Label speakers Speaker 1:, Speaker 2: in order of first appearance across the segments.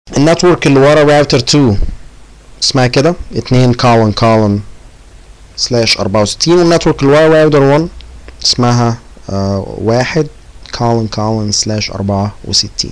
Speaker 1: النتورك اللي ورا راوتر 2 اسمها كده 2 كولن كولن سلاش 64 والنتورك اللي ورا راوتر 1 اسمها آه واحد كولن كولن سلاش 64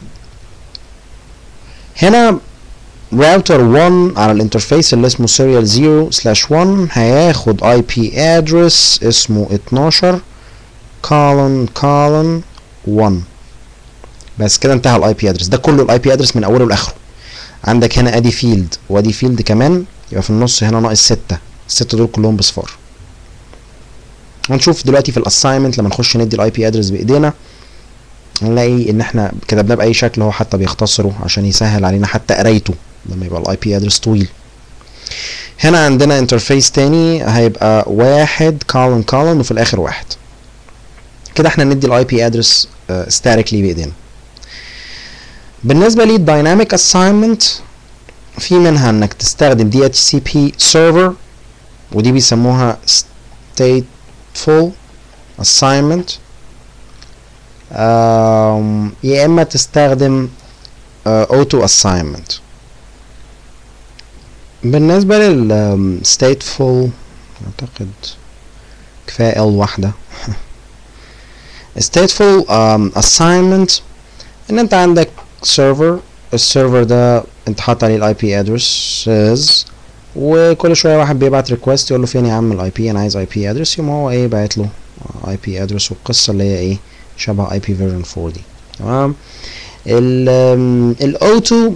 Speaker 1: هنا راوتر 1 على الانترفيس اللي اسمه serial 0 سلاش 1 هياخد اي بي ادرس اسمه 12 كولن كولن 1 بس كده انتهى الاي بي ادرس ده كله الاي بي ادرس من اوله لاخره عندك هنا ادي فيلد وادي فيلد كمان يبقى في النص هنا ناقص 6 الستة دول كلهم بصفار هنشوف دلوقتي في الاساينمنت لما نخش ندي الاي بي ادرس بايدينا هنلاقي ان احنا كتبناه باي شكل هو حتى بيختصره عشان يسهل علينا حتى قرايته لما يبقى الاي بي ادرس طويل هنا عندنا انترفيس تاني هيبقى واحد كولن كولن وفي الاخر واحد كده احنا ندي الاي بي ادرس ستاتيكلي بايدينا بالنسبه للدايناميك اساينمنت في منها انك تستخدم دي اتش سي بي سيرفر ودي بيسموها stateful assignment um, يا اما تستخدم uh, auto assignment بالنسبة لل um, stateful اعتقد كفاية ال واحدة stateful um, assignment ان انت عندك server السيرفر ده انت حاطط عليه الاي بي ادرسز وكل شويه واحد بيبعت ريكوست يقول له فين يا عم الاي بي انا عايز اي بي ادرس يقوم هو ايه باعت له اي بي ادرس والقصه اللي هي ايه شبه اي بي فيرجن 4 دي تمام الاوتو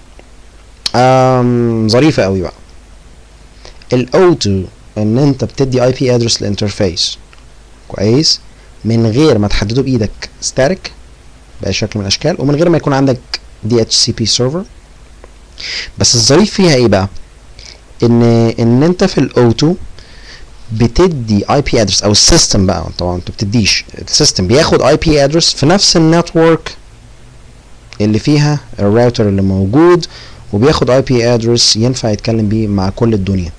Speaker 1: ظريفه قوي بقى الاوتو ان انت بتدي اي بي ادرس للانترفيس كويس من غير ما تحدده بايدك ستاتيك باي شكل من الاشكال ومن غير ما يكون عندك دي اتش سي بي سيرفر بس الظريف فيها ايه بقى ان ان انت في الاوتو بتدي اي بي ادرس او السيستم بقى طبعا انت بتديش السيستم بياخد اي بي ادرس في نفس النتورك اللي فيها الراوتر اللي موجود وبياخد اي بي ادرس ينفع يتكلم بيه مع كل الدنيا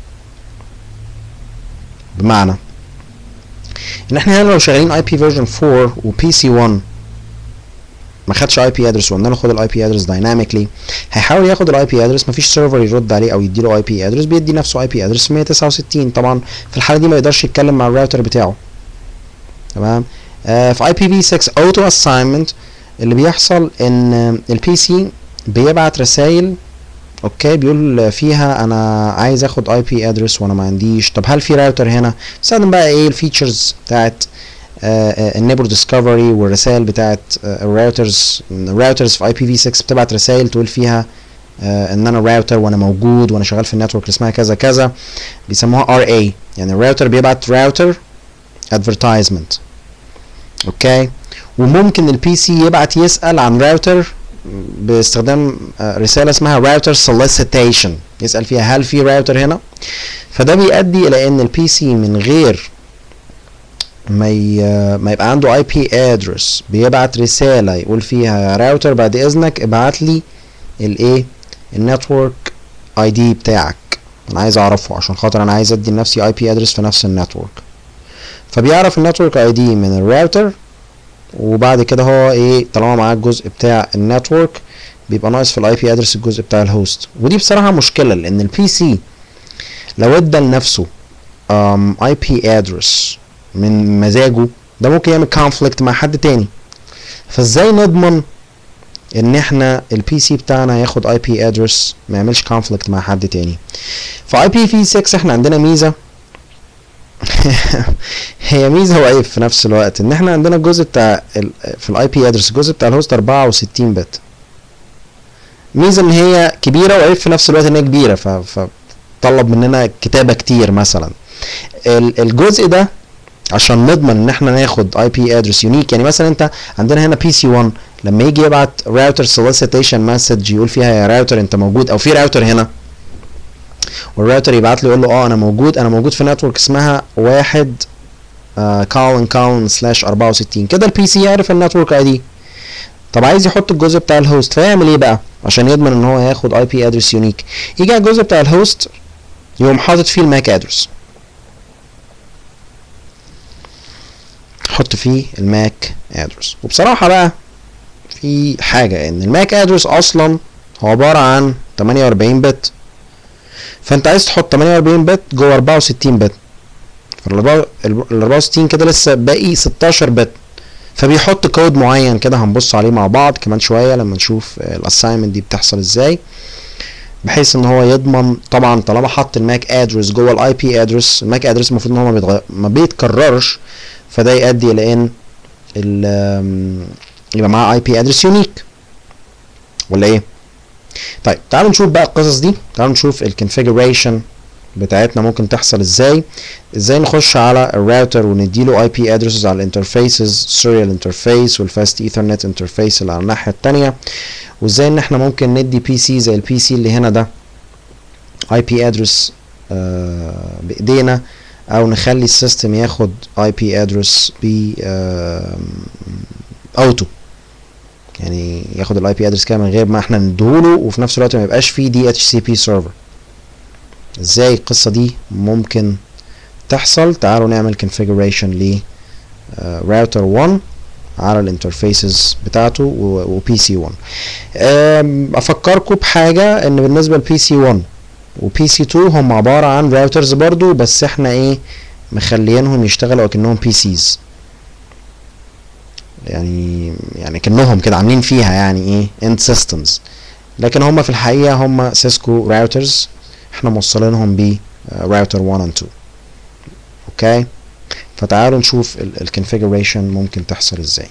Speaker 1: بمعنى ان احنا هنا لو شغالين اي بي فيرجن 4 وبي سي 1 ما خدش اي بي ادرس وقلنا له خد الاي بي ادرس دايناميكلي هيحاول ياخد الاي بي ادرس مفيش سيرفر يرد عليه او يديله اي بي ادرس بيدي نفسه اي بي ادرس 169 طبعا في الحاله دي ما يقدرش يتكلم مع الراوتر بتاعه تمام آه في اي بي في 6 اوتو اساينمنت اللي بيحصل ان البي سي بيبعت رسائل اوكي بيقول فيها انا عايز اخد اي بي ادرس وانا ما عنديش طب هل في راوتر هنا استخدم بقى ايه الفيتشرز بتاعت النيبر ديسكفري والرسائل بتاعت الراوترز الراوترز في اي بي في 6 بتبعت رسائل تقول فيها uh, ان انا راوتر وانا موجود وانا شغال في النتورك اللي اسمها كذا كذا بيسموها ار اي يعني الراوتر بيبعت راوتر ادفرتايزمنت اوكي وممكن البي سي يبعت يسال عن راوتر باستخدام رساله اسمها راوتر solicitation يسال فيها هل في راوتر هنا فده بيؤدي الى ان البي سي من غير ما ي... ما يبقى عنده اي بي ادرس بيبعت رساله يقول فيها يا راوتر بعد اذنك ابعت لي الايه النتورك اي دي بتاعك انا عايز اعرفه عشان خاطر انا عايز ادي لنفسي اي بي ادرس في نفس النتورك فبيعرف النتورك اي دي من الراوتر وبعد كده هو ايه طالما معاه الجزء بتاع النتورك بيبقى ناقص في الاي بي ادرس الجزء بتاع الهوست ودي بصراحه مشكله لان البي سي لو ادى لنفسه اي بي ادرس من مزاجه ده ممكن يعمل كونفليكت مع حد تاني فازاي نضمن ان احنا البي سي بتاعنا ياخد اي بي ادرس ما يعملش كونفليكت مع حد تاني في اي بي في 6 احنا عندنا ميزه هي ميزه وعيب في نفس الوقت ان احنا عندنا الجزء بتاع ال في الاي بي ادرس الجزء بتاع الهوست 64 بت ميزه ان هي كبيره وعيب في نفس الوقت ان هي كبيره فطلب مننا كتابه كتير مثلا الجزء ده عشان نضمن ان احنا ناخد اي بي ادرس يونيك يعني مثلا انت عندنا هنا بي سي 1 لما يجي يبعت راوتر سوليسيتيشن مسج يقول فيها يا راوتر انت موجود او في راوتر هنا والراوتر يبعت له يقول له اه انا موجود انا موجود في نتورك اسمها واحد كولن كولن سلاش 64 كده البي سي يعرف النتورك اي دي طب عايز يحط الجزء بتاع الهوست فيعمل ايه بقى عشان يضمن ان هو ياخد اي بي ادرس يونيك يجي على الجزء بتاع الهوست يقوم حاطط فيه الماك ادرس حط فيه الماك ادرس وبصراحه بقى في حاجه ان الماك ادرس اصلا هو عباره عن 48 بت فانت عايز تحط 48 بت جوه 64 بت فال 64 كده لسه باقي 16 بت فبيحط كود معين كده هنبص عليه مع بعض كمان شويه لما نشوف الاساينمنت دي بتحصل ازاي بحيث ان هو يضمن طبعا طالما حط الماك ادرس جوه الاي بي ادرس الماك ادرس المفروض ان هو ما, بيتغير ما بيتكررش فده يؤدي الى ان يبقى معاه اي بي ادرس يونيك ولا ايه طيب تعالوا نشوف بقى القصص دي تعالوا نشوف الكونفيجريشن بتاعتنا ممكن تحصل ازاي ازاي نخش على الراوتر ونديله اي بي ادرسز على الانترفيسز سيريال انترفيس والفاست ايثرنت انترفيس اللي على الناحيه الثانيه وازاي ان احنا ممكن ندي بي سي زي البي سي اللي هنا ده اي بي ادرس بايدينا او نخلي السيستم ياخد اي بي ادرس ب اوتو يعني ياخد الاي بي ادرس كده من غير ما احنا نديهوله وفي نفس الوقت ما يبقاش فيه دي اتش سي بي سيرفر ازاي القصه دي ممكن تحصل تعالوا نعمل configuration ل راوتر 1 على الانترفيسز بتاعته وبي سي 1 افكركم بحاجه ان بالنسبه لبي سي 1 وبي سي 2 هم عباره عن راوترز برضو بس احنا ايه مخليينهم يشتغلوا كانهم بي سيز يعني يعني كانهم كده عاملين فيها يعني ايه اند سيستمز لكن هم في الحقيقه هم سيسكو راوترز احنا موصلينهم ب راوتر 1 and 2 اوكي فتعالوا نشوف الكونفيجريشن ممكن تحصل ازاي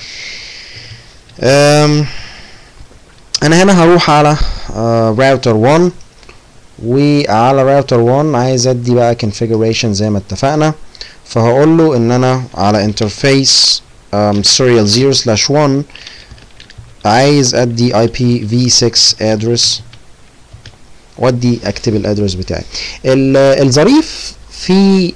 Speaker 1: انا هنا هروح على راوتر 1 وعلى راوتر 1 عايز ادي بقى configuration زي ما اتفقنا فهقول له ان انا على انترفيس serial 0 slash 1 عايز ادي IPv6 address وادي اكتب الادرس بتاعي الظريف في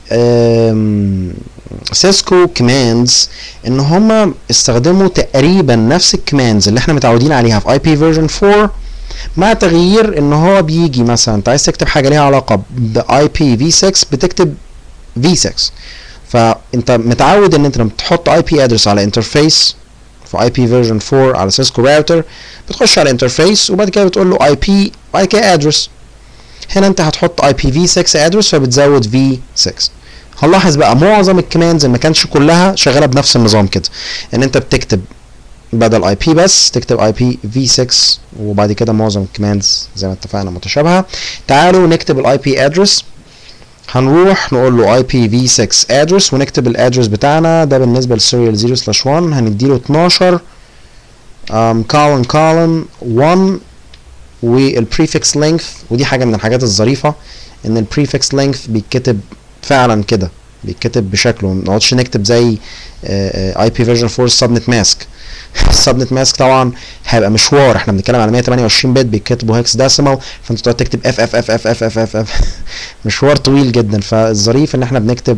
Speaker 1: سيسكو كماندز ان هم استخدموا تقريبا نفس الكماندز اللي احنا متعودين عليها في اي بي فيرجن 4 مع تغيير ان هو بيجي مثلا انت عايز تكتب حاجه ليها علاقه باي بي في 6 بتكتب في 6 فانت متعود ان انت لما تحط اي بي ادرس على انترفيس في اي بي فيرجن 4 على سيسكو راوتر بتخش على الانترفيس وبعد كده بتقول له اي بي بعد كده ادرس هنا انت هتحط اي بي في 6 ادرس فبتزود في 6 هنلاحظ بقى معظم الكماندز ما كانش كلها شغاله بنفس النظام كده ان انت بتكتب بدل اي بي بس تكتب اي بي في 6 وبعد كده معظم الكماندز زي ما اتفقنا متشابهه تعالوا نكتب الاي بي ادرس هنروح نقول له اي بي في 6 ادرس ونكتب الادرس بتاعنا ده بالنسبه للسيريال 0 سلاش 1 هنديله 12 كولن كولن 1 والبريفكس لينث ودي حاجه من الحاجات الظريفه ان البريفكس لينث بيتكتب فعلا كده بيتكتب بشكله ما نقعدش نكتب زي اي بي فيرجن 4 السبنت ماسك السبنت ماسك طبعا هيبقى مشوار احنا بنتكلم على 128 بت بيتكتبوا هيكس ديسيمال فانت تقعد تكتب اف اف اف اف اف اف اف اف مشوار طويل جدا فالظريف ان احنا بنكتب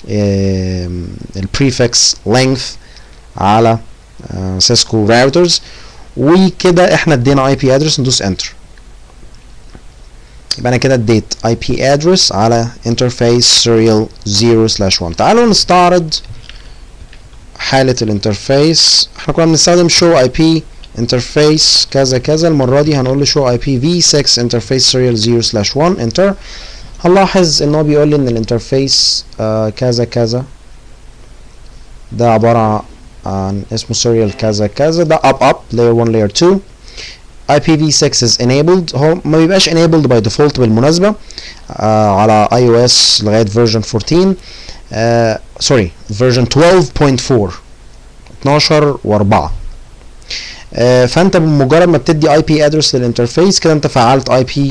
Speaker 1: البريفكس لينث على سيسكو راوترز وكده احنا ادينا اي بي ادرس ندوس انتر يبقى انا كده اديت اي بي ادرس على انترفيس سيريال 0 سلاش 1 تعالوا نستعرض حالة الانترفيس احنا كنا بنستخدم show IP interface كذا كذا المرة دي هنقول له show IP v6 interface serial 0 slash 1 enter هنلاحظ ان هو بيقول لي ان الانترفيس آه كذا كذا ده عبارة عن اسمه serial كذا كذا ده up up layer 1 layer 2 IPv6 is enabled هو ما بيبقاش enabled by default بالمناسبة آه على iOS لغاية version 14 آه سوري version 12.4 12 و4 آه فانت بمجرد ما بتدي اي بي ادرس للانترفيس كده انت فعلت اي بي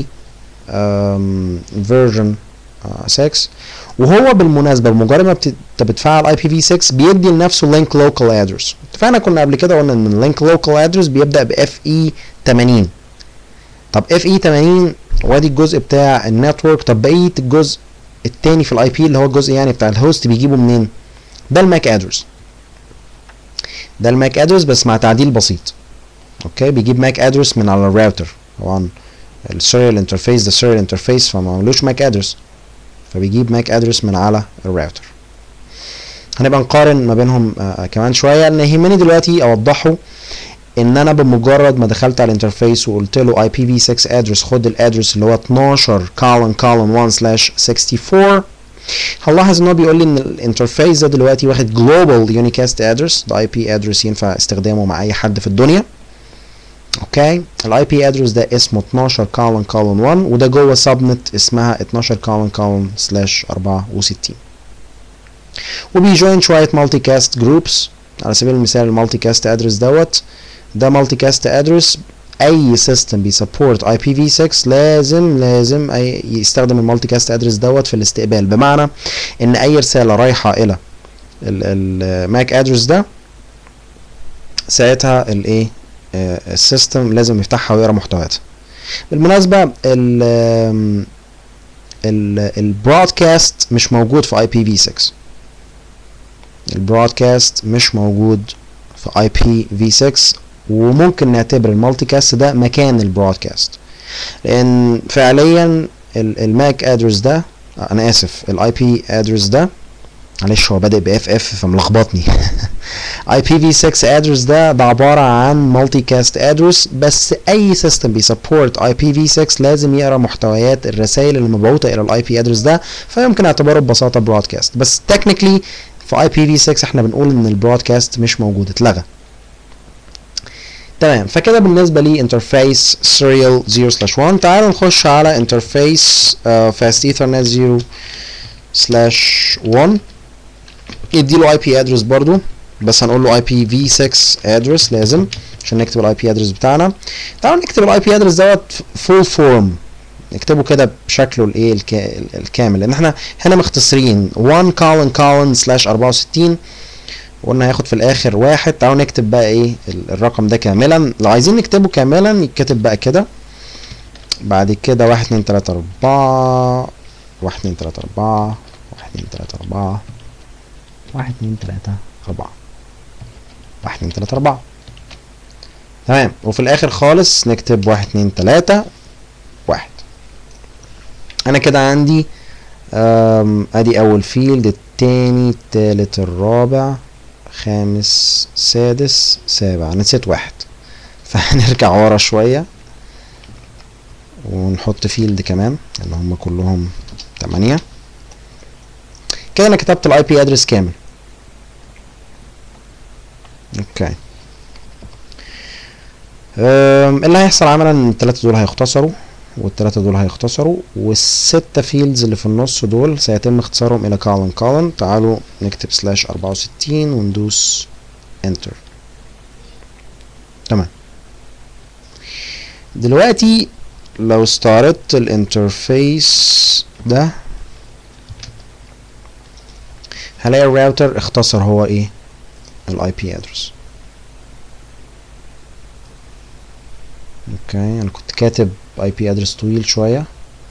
Speaker 1: فيرجن 6 وهو بالمناسبه بمجرد ما انت بتفعل اي بي في 6 بيدي لنفسه لينك لوكال ادرس اتفقنا كنا قبل كده قلنا ان اللينك لوكال ادرس بيبدا باف اي 80 طب اف اي 80 وادي الجزء بتاع النتورك طب بقيه الجزء التاني في الاي بي اللي هو الجزء يعني بتاع الهوست بيجيبه منين ده الماك ادرس ده الماك ادرس بس مع تعديل بسيط اوكي بيجيب ماك ادرس من على الراوتر طبعا السيريال انترفيس ده سيريال انترفيس فما عملوش ماك ادرس فبيجيب ماك ادرس من على الراوتر هنبقى نقارن ما بينهم آه كمان شويه لان يهمني دلوقتي اوضحه ان انا بمجرد ما دخلت على الانترفيس وقلت له اي بي في 6 ادرس خد الادرس اللي هو 12 كولن كولن 1 سلاش 64 هنلاحظ ان هو بيقول لي ان الانترفيس ده دلوقتي واخد جلوبال يونيكاست ادرس ده اي بي ادرس ينفع استخدامه مع اي حد في الدنيا اوكي الاي بي ادرس ده اسمه 12 كولن كولن 1 وده جوه سبنت اسمها 12 كولن كولن سلاش 64 وبيجوين شويه مالتي كاست جروبس على سبيل المثال المالتي كاست ادرس دوت ده مالتي كاست ادرس اي سيستم بيسبورت اي بي في 6 لازم لازم أي يستخدم المالتي كاست ادرس دوت في الاستقبال بمعنى ان اي رساله رايحه الى الماك ادرس ده ساعتها الايه السيستم لازم يفتحها ويقرا محتوياتها بالمناسبه ال البرودكاست مش موجود في اي بي في 6 البرودكاست مش موجود في اي بي في 6 وممكن نعتبر المالتي كاست ده مكان البرودكاست لان فعليا الماك ادرس ده انا اسف الاي بي ادرس ده معلش هو بادئ باف اف فملخبطني اي بي في 6 ادرس ده ده عباره عن مالتي كاست ادرس بس اي سيستم بيسبورت اي بي في 6 لازم يقرا محتويات الرسائل اللي مبعوثه الى الاي بي ادرس ده فيمكن اعتباره ببساطه برودكاست بس تكنيكلي في اي بي في 6 احنا بنقول ان البرودكاست مش موجود اتلغى تمام فكده بالنسبه لي انترفيس سيريال 0 سلاش 1 تعالوا نخش على انترفيس فاست ايثرنت 0 سلاش 1 يديله اي بي ادرس برضو بس هنقول له اي بي في 6 ادرس لازم عشان نكتب الاي بي ادرس بتاعنا تعالوا نكتب الاي بي ادرس دوت فول فورم نكتبه كده بشكله الايه الكا الكامل لان احنا هنا مختصرين 1 كولن كولن سلاش 64 وقلنا هياخد في الاخر واحد تعالوا نكتب بقى ايه الرقم ده كاملا لو عايزين نكتبه كاملا يتكتب بقى كده بعد كده واحد اتنين تلاتة اربعة واحد اتنين تلاتة اربعة واحد اتنين تلاتة اربعة واحد اتنين تلاتة اربعة واحد اتنين تلاتة اربعة تمام وفي الاخر خالص نكتب واحد اتنين تلاتة واحد انا كده عندي ادي اول فيلد التاني التالت الرابع خامس سادس سابع نسيت واحد فهنرجع ورا شوية ونحط فيلد كمان اللي هم كلهم تمانية كده انا كتبت الاي بي ادرس كامل اوكي اللي هيحصل عملا ان التلاتة دول هيختصروا والتلاتة دول هيختصروا والستة فيلدز اللي في النص دول سيتم اختصارهم الى كولن كولن تعالوا نكتب سلاش اربعة وستين وندوس انتر تمام دلوقتي لو استعرضت الانترفيس ده هلاقي الراوتر اختصر هو ايه الاي بي ادرس اوكي انا كنت كاتب اي بي ادرس طويل شويه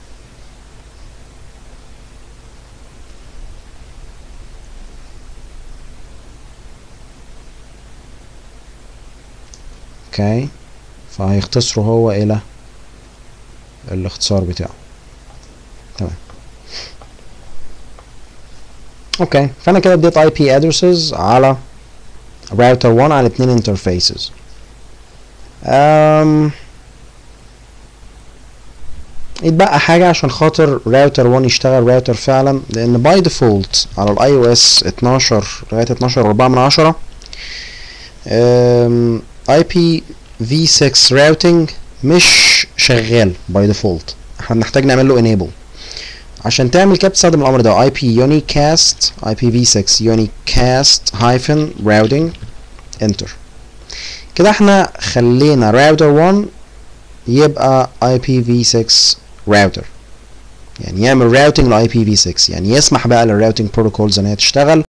Speaker 1: اوكي فهيختصره هو الى الاختصار بتاعه تمام اوكي فانا كده اديت اي بي ادرسز على راوتر 1 على اتنين انترفيسز um, يتبقى حاجة عشان خاطر راوتر 1 يشتغل راوتر فعلا لان باي ديفولت على الاي او اس 12 لغاية 12 4 من عشرة اي بي في 6 راوتنج مش شغال باي ديفولت احنا بنحتاج نعمل له enable عشان تعمل كده بتستخدم الامر ده اي بي unicast اي بي في 6 unicast hyphen routing enter كده احنا خلينا راوتر 1 يبقى اي بي في 6 راوتر يعني يعمل راوتنج لاي بي في 6 يعني يسمح بقى للراوتنج بروتوكولز ان هي تشتغل